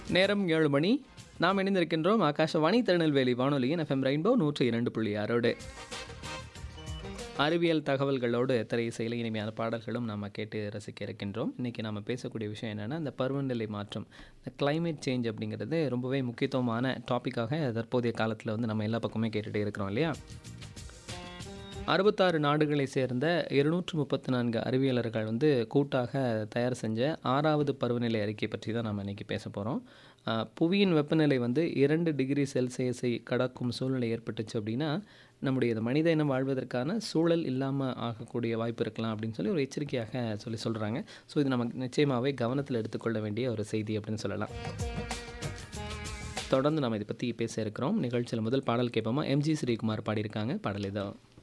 நேரம் ஏழு மணி நாம் இணைந்திருக்கின்றோம் ஆகாஷவாணி திருநெல்வேலி வானொலியின் எஃப்எம் ரெயின்போ நூற்றி இரண்டு புள்ளி ஆறோடு அறிவியல் தகவல்களோடு திரை செயலி இனிமையான பாடல்களும் நம்ம கேட்டு ரசிக்க இருக்கின்றோம் இன்றைக்கி நம்ம பேசக்கூடிய விஷயம் என்னென்னா இந்த பருவநிலை மாற்றம் இந்த climate சேஞ்ச் அப்படிங்கிறது ரொம்பவே முக்கியத்துவமான டாப்பிக்காக தற்போதைய காலத்தில் வந்து நம்ம எல்லா பக்கமே கேட்டுகிட்டே இருக்கிறோம் இல்லையா அறுபத்தாறு நாடுகளை சேர்ந்த இருநூற்று முப்பத்தி நான்கு அறிவியலர்கள் வந்து கூட்டாக தயார் செஞ்ச ஆறாவது பருவநிலை அறிக்கை பற்றி தான் நம்ம இன்றைக்கி பேச போகிறோம் புவியின் வெப்பநிலை வந்து இரண்டு டிகிரி செல்சியஸை கடக்கும் சூழ்நிலை ஏற்பட்டுச்சு அப்படின்னா நம்முடைய இந்த மனித இனம் வாழ்வதற்கான சூழல் இல்லாமல் ஆகக்கூடிய வாய்ப்பு இருக்கலாம் அப்படின்னு சொல்லி ஒரு எச்சரிக்கையாக சொல்லி சொல்கிறாங்க ஸோ இது நமக்கு நிச்சயமாகவே கவனத்தில் எடுத்துக்கொள்ள வேண்டிய ஒரு செய்தி அப்படின்னு சொல்லலாம் தொடர்ந்து நம்ம இதை பற்றி பேச இருக்கிறோம் நிகழ்ச்சியில் முதல் பாடல் கேட்போமா எம்ஜி ஸ்ரீகுமார் பாடியிருக்காங்க பாடல் இதோ